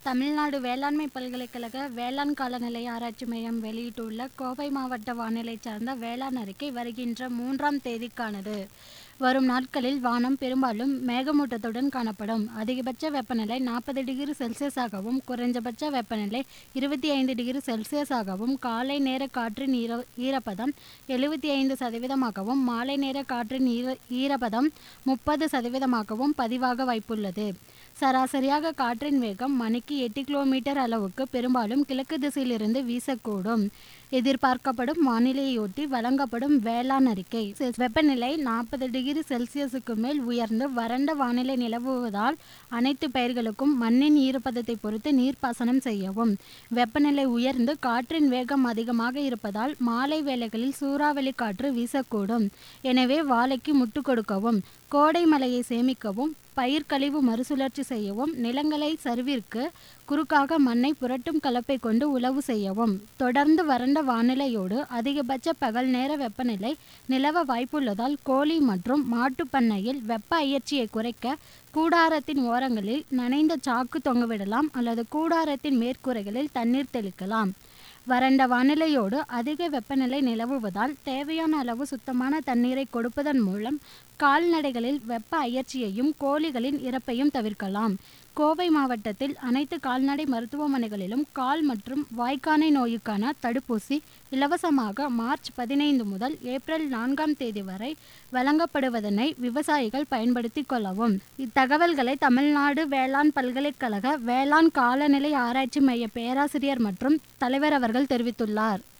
தமிழ்நாடு வேளாண்மை பல்கலைக்கழக வேளாண் காலநிலை ஆராய்ச்சி மையம் வெளியிட்டுள்ள கோவை மாவட்ட வானிலை சார்ந்த வேளாண் அறிக்கை வருகின்ற மூன்றாம் தேதிக்கானது வரும் நாட்களில் வானம் பெரும்பாலும் மேகமூட்டத்துடன் காணப்படும் அதிகபட்ச வெப்பநிலை நாற்பது டிகிரி செல்சியஸாகவும் குறைந்தபட்ச வெப்பநிலை இருபத்தி ஐந்து டிகிரி செல்சியஸாகவும் காலை நேர காற்றின் ஈர ஈரப்பதம் எழுபத்தி ஐந்து சதவீதமாகவும் மாலை நேர காற்றின் ஈர ஈரப்பதம் முப்பது சதவீதமாகவும் பதிவாக வாய்ப்புள்ளது சராசரியாக காற்றின் வேகம் மணிக்கு எட்டு கிலோமீட்டர் அளவுக்கு பெரும்பாலும் கிழக்கு திசையிலிருந்து வீசக்கூடும் எதிர்பார்க்கப்படும் வானிலையொட்டி வழங்கப்படும் வேளாண் அறிக்கை செ- வெப்பநிலை நாற்பது டிகிரி செல்சியஸுக்கு மேல் உயர்ந்து வறண்ட வானிலை நிலவுவதால் அனைத்து பயிர்களுக்கும் மண்ணின் ஈரப்பதத்தை பொறுத்து நீர்ப்பாசனம் செய்யவும் வெப்பநிலை உயர்ந்து காற்றின் வேகம் அதிகமாக இருப்பதால் மாலை வேளைகளில் சூறாவளி காற்று வீசக்கூடும் எனவே வாழைக்கு முட்டு கொடுக்கவும் கோடை மழையை சேமிக்கவும் பயிர் கழிவு மறுசுழற்சி செய்யவும் நிலங்களை சரிவிற்கு குறுக்காக மண்ணை புரட்டும் கலப்பை கொண்டு உழவு செய்யவும் தொடர்ந்து வறண்ட வானிலையோடு அதிகபட்ச பகல் நேர வெப்பநிலை நிலவ வாய்ப்புள்ளதால் கோழி மற்றும் மாட்டுப் பண்ணையில் வெப்ப அயற்சியை குறைக்க கூடாரத்தின் ஓரங்களில் நனைந்த சாக்கு தொங்கவிடலாம் அல்லது கூடாரத்தின் மேற்கூரைகளில் தண்ணீர் தெளிக்கலாம் வறண்ட வானிலையோடு அதிக வெப்பநிலை நிலவுவதால் தேவையான அளவு சுத்தமான தண்ணீரை கொடுப்பதன் மூலம் கால்நடைகளில் வெப்ப அயற்சியையும் கோழிகளின் இறப்பையும் தவிர்க்கலாம் கோவை மாவட்டத்தில் அனைத்து கால்நடை மருத்துவமனைகளிலும் கால் மற்றும் வாய்க்கானை நோயுக்கான தடுப்பூசி இலவசமாக மார்ச் பதினைந்து முதல் ஏப்ரல் நான்காம் தேதி வரை வழங்கப்படுவதனை விவசாயிகள் பயன்படுத்திக் கொள்ளவும் இத்தகவல்களை தமிழ்நாடு வேளாண் பல்கலைக்கழக வேளாண் காலநிலை ஆராய்ச்சி மைய பேராசிரியர் மற்றும் தலைவர் அவர்கள் தெரிவித்துள்ளார்